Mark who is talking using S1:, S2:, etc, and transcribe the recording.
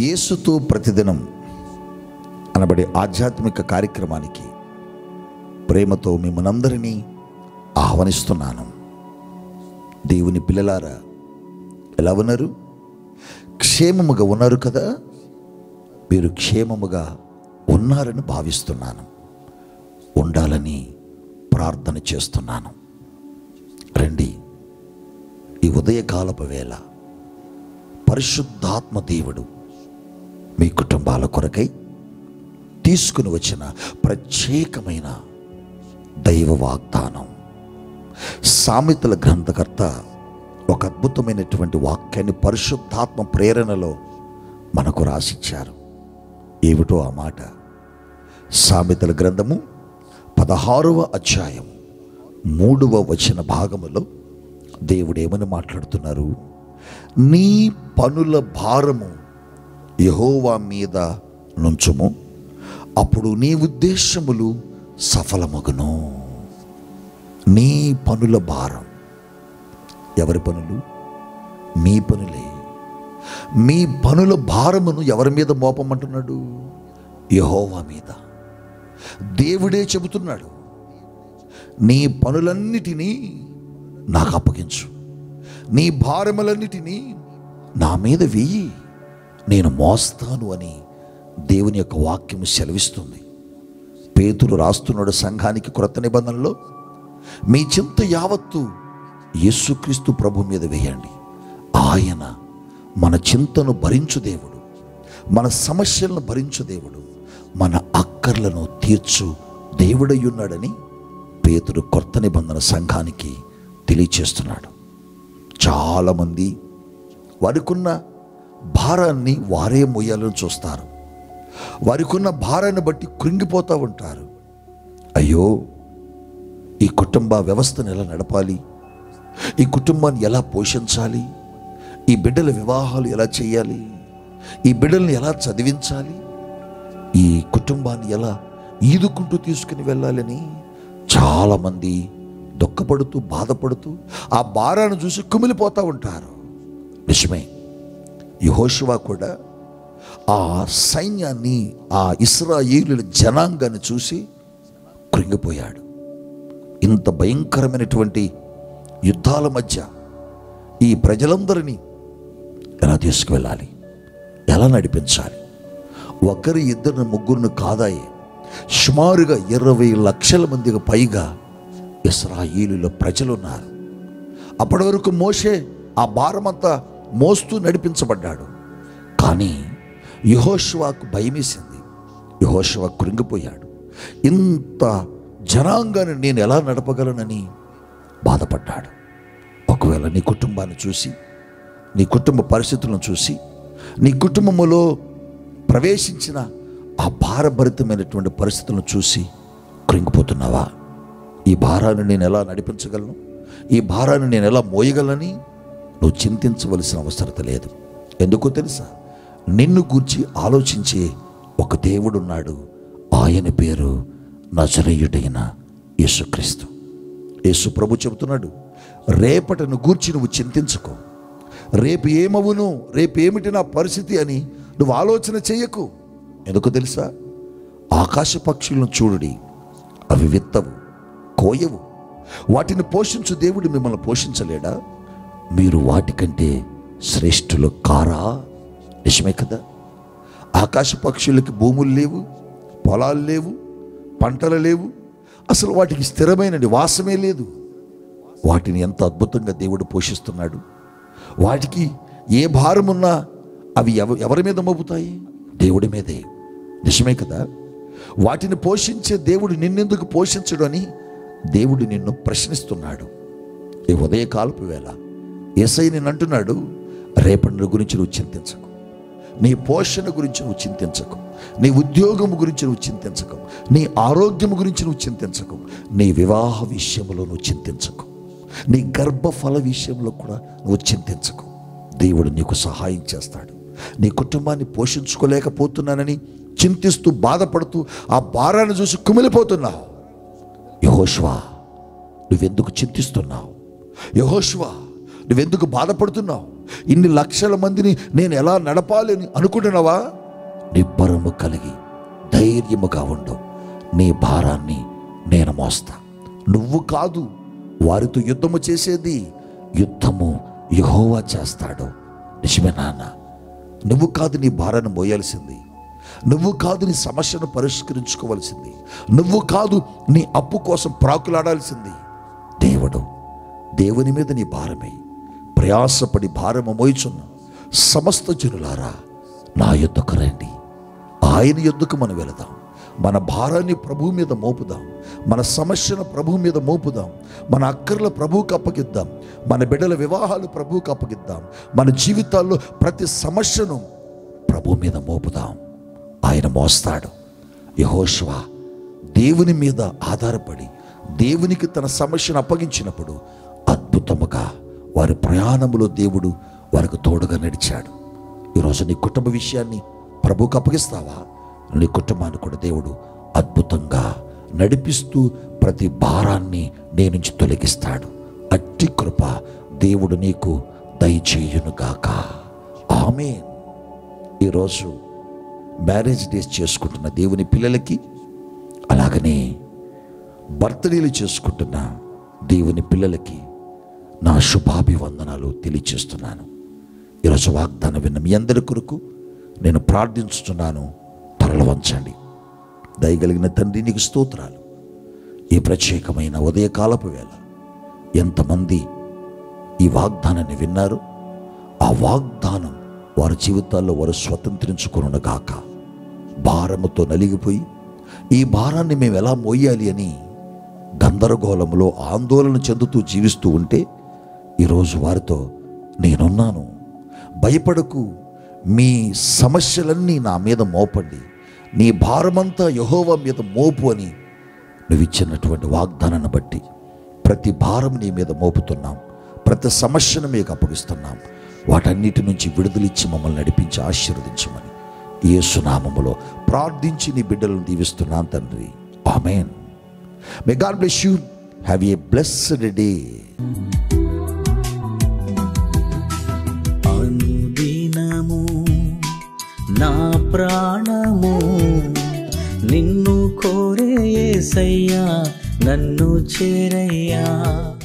S1: యేసుతో ప్రతిదినం అనబడే ఆధ్యాత్మిక కార్యక్రమానికి ప్రేమతో మిమ్మల్నందరినీ ఆహ్వానిస్తున్నాను దేవుని పిల్లలారా ఎలా ఉన్నారు క్షేమముగా ఉన్నారు కదా మీరు క్షేమముగా ఉన్నారని భావిస్తున్నాను ఉండాలని ప్రార్థన చేస్తున్నాను రండి ఈ ఉదయకాలపు వేళ పరిశుద్ధాత్మ దేవుడు మీ కుటుంబాల కొరకై తీసుకుని వచ్చిన ప్రత్యేకమైన దైవ వాగ్దానం సామెతల గ్రంథకర్త ఒక అద్భుతమైనటువంటి వాక్యాన్ని పరిశుద్ధాత్మ ప్రేరణలో మనకు రాసిచ్చారు ఏమిటో ఆ మాట సామెతల గ్రంథము పదహారవ అధ్యాయం మూడవ వచన భాగములో దేవుడు ఏమని మాట్లాడుతున్నారు నీ పనుల భారము యహోవా మీద నుంచుము అప్పుడు నీ ఉద్దేశములు సఫలమగును నీ పనుల భారం ఎవరి పనులు మీ పనులే మీ పనుల భారమును ఎవరి మీద మోపమంటున్నాడు యహోవా మీద దేవుడే చెబుతున్నాడు నీ పనులన్నిటినీ నాకు అప్పగించు నీ భారములన్నిటినీ నా మీద వెయ్యి నేను మోస్తాను అని దేవుని యొక్క వాక్యము సెలవిస్తుంది పేతురు రాస్తున్నాడు సంఘానికి క్రొత్త నిబంధనలో మీ చింత యావత్తు యేసుక్రీస్తు ప్రభు మీద వేయండి ఆయన మన చింతను భరించు దేవుడు మన సమస్యలను భరించు దేవుడు మన అక్కర్లను తీర్చు దేవుడై ఉన్నాడని పేతురు కొత్త నిబంధన సంఘానికి తెలియచేస్తున్నాడు చాలామంది వారికున్న భారాన్ని వారే మొయ్యాలని చూస్తారు వారికున్న భారాన్ని బట్టి కృంగిపోతూ ఉంటారు అయ్యో ఈ కుటుంబ వ్యవస్థను ఎలా నడపాలి ఈ కుటుంబాన్ని ఎలా పోషించాలి ఈ బిడ్డల వివాహాలు ఎలా చేయాలి ఈ బిడ్డల్ని ఎలా చదివించాలి ఈ కుటుంబాన్ని ఎలా ఈదుకుంటూ తీసుకుని వెళ్ళాలని చాలామంది దుఃఖపడుతూ బాధపడుతూ ఆ భారాన్ని చూసి కుమిలిపోతూ ఉంటారు నిజమే యహోశివా కూడా ఆ సైన్యాన్ని ఆ ఇస్రాయేలుల జనాంగాన్ని చూసి కృంగిపోయాడు ఇంత భయంకరమైనటువంటి యుద్ధాల మధ్య ఈ ప్రజలందరినీ ఎలా తీసుకువెళ్ళాలి ఎలా నడిపించాలి ఒకరి ఇద్దరు ముగ్గురును కాదాయే సుమారుగా ఇరవై లక్షల మందికి పైగా ఇస్రాయేలుల ప్రజలున్నారు అప్పటి వరకు మోషే ఆ భారమంతా మోస్తూ నడిపించబడ్డాడు కానీ యహోష్వాకు భయమేసింది యహోష్వా కృంగిపోయాడు ఇంత జనాంగాన్ని నేను ఎలా నడపగలనని బాధపడ్డాడు ఒకవేళ నీ కుటుంబాన్ని చూసి నీ కుటుంబ పరిస్థితులను చూసి నీ కుటుంబములో ప్రవేశించిన ఆ భారభరితమైనటువంటి పరిస్థితులను చూసి కృంగిపోతున్నావా ఈ భారాన్ని నేను ఎలా నడిపించగలను ఈ భారాన్ని నేను ఎలా మోయగలనని నువ్వు చింతించవలసిన అవసరత లేదు ఎందుకో తెలుసా నిన్ను గూర్చి ఆలోచించే ఒక దేవుడున్నాడు ఆయన పేరు నజరేయుడైన యేసుక్రీస్తు యేసు ప్రభు చెబుతున్నాడు రేపటను గూర్చి నువ్వు చింతించుకో రేపు ఏమవును రేపు ఏమిటి నా పరిస్థితి అని నువ్వు ఆలోచన చేయకు ఎందుకు తెలుసా ఆకాశ పక్షులను చూడుడి అవి విత్తవు కోయవు వాటిని పోషించు దేవుడు మిమ్మల్ని పోషించలేడా మీరు వాటికంటే శ్రేష్ఠులు కారా నిజమే కదా ఆకాశ పక్షులకి భూములు లేవు పొలాలు లేవు పంటలు లేవు అసలు వాటికి స్థిరమైన నివాసమే లేదు వాటిని ఎంత అద్భుతంగా దేవుడు పోషిస్తున్నాడు వాటికి ఏ భారం ఉన్నా అవి ఎవ ఎవరి మీద మోపుతాయి దేవుడి మీదే నిజమే కదా వాటిని పోషించే దేవుడు నిన్నెందుకు పోషించడు అని దేవుడు నిన్ను ప్రశ్నిస్తున్నాడు ఈ ఉదయకాలపు వేళ ఏసై నేను అంటున్నాడు రేపటి గురించి నువ్వు చింతించకు నీ పోషణ గురించి నువ్వు చింతించకు నీ ఉద్యోగం గురించి నువ్వు చింతించకు నీ ఆరోగ్యం గురించి నువ్వు చింతించకు నీ వివాహ విషయంలో నువ్వు చింతించకు నీ గర్భఫల విషయంలో కూడా నువ్వు చింతించకు దేవుడు నీకు సహాయం చేస్తాడు నీ కుటుంబాన్ని పోషించుకోలేకపోతున్నానని చింతిస్తూ బాధపడుతూ ఆ భారాన్ని చూసి కుమిలిపోతున్నావు యహోష్వా నువ్వెందుకు చింతిస్తున్నావు యహోష్వా నువ్వెందుకు బాధపడుతున్నావు ఇన్ని లక్షల మందిని నేను ఎలా నడపాలి అని అనుకుంటున్నావా నిబ్బరము కలిగి ధైర్యముగా ఉండు నీ భారాన్ని నేను మోస్తా నువ్వు కాదు వారితో యుద్ధము చేసేది యుద్ధము యహోవా చేస్తాడు నిజమే నాన్న నువ్వు కాదు నీ భారాన్ని మోయాల్సింది నువ్వు కాదు నీ సమస్యను పరిష్కరించుకోవాల్సింది నువ్వు కాదు నీ అప్పు కోసం ప్రాకులాడాల్సింది దేవుడు దేవుని మీద నీ భారమై ప్రయాసపడి భారము మోయిచున్న సమస్త జనులారా నా యొద్దకు రండి ఆయన యొద్దకు మనం వెళదాం మన భారాన్ని ప్రభు మీద మోపుదాం మన సమస్యను ప్రభు మీద మోపుదాం మన అక్కర్ల ప్రభువుకి అప్పగిద్దాం మన బిడ్డల వివాహాలు ప్రభువుకి అప్పగిద్దాం మన జీవితాల్లో ప్రతి సమస్యను ప్రభు మీద మోపుదాం ఆయన మోస్తాడు యహోశివ దేవుని మీద ఆధారపడి దేవునికి తన సమస్యను అప్పగించినప్పుడు అద్భుతముగా వారి ప్రయాణములో దేవుడు వారికి తోడుగా నడిచాడు ఈరోజు నీ కుటుంబ విషయాన్ని ప్రభువుకు అప్పగిస్తావా నీ కుటుంబాన్ని కూడా దేవుడు అద్భుతంగా నడిపిస్తూ ప్రతి భారాన్ని నీ నుంచి తొలగిస్తాడు అట్టి కృప దేవుడు నీకు దయచేయునుగాక ఆమె ఈరోజు మ్యారేజ్ డేస్ చేసుకుంటున్న దేవుని పిల్లలకి అలాగనే బర్త్డేలు చేసుకుంటున్న దేవుని పిల్లలకి నా శుభాభివందనాలు తెలియచేస్తున్నాను ఈరోజు వాగ్దానం విన్న మీ అందరి కొరకు నేను ప్రార్థించుతున్నాను తరలు వంచండి దయగలిగిన తండ్రి నీకు స్తోత్రాలు ఈ ప్రత్యేకమైన ఉదయకాలపు వేళ ఎంతమంది ఈ వాగ్దానాన్ని విన్నారు ఆ వాగ్దానం వారి జీవితాల్లో వారు స్వతంత్రించుకునుగాక భారముతో నలిగిపోయి ఈ భారాన్ని మేము ఎలా మోయాలి అని గందరగోళంలో ఆందోళన చెందుతూ జీవిస్తూ ఉంటే ఈరోజు వారితో నేనున్నాను భయపడకు మీ సమస్యలన్నీ నా మీద మోపండి నీ భారమంతా యహోవా మీద మోపు అని నువ్వు ఇచ్చినటువంటి వాగ్దానాన్ని బట్టి ప్రతి భారం నీ మీద మోపుతున్నాం ప్రతి సమస్యను మీకు అప్పగిస్తున్నాం వాటన్నిటి నుంచి విడుదలిచ్చి మమ్మల్ని నడిపించి ఆశీర్వదించమని యేసునామములో ప్రార్థించి నీ బిడ్డలను దీవిస్తున్నాను తండ్రి amen may God bless you have a blessed day
S2: అనుదినము నా ప్రాణము నిన్ను కోరే యేసయ్యా నన్ను చేరయ్యా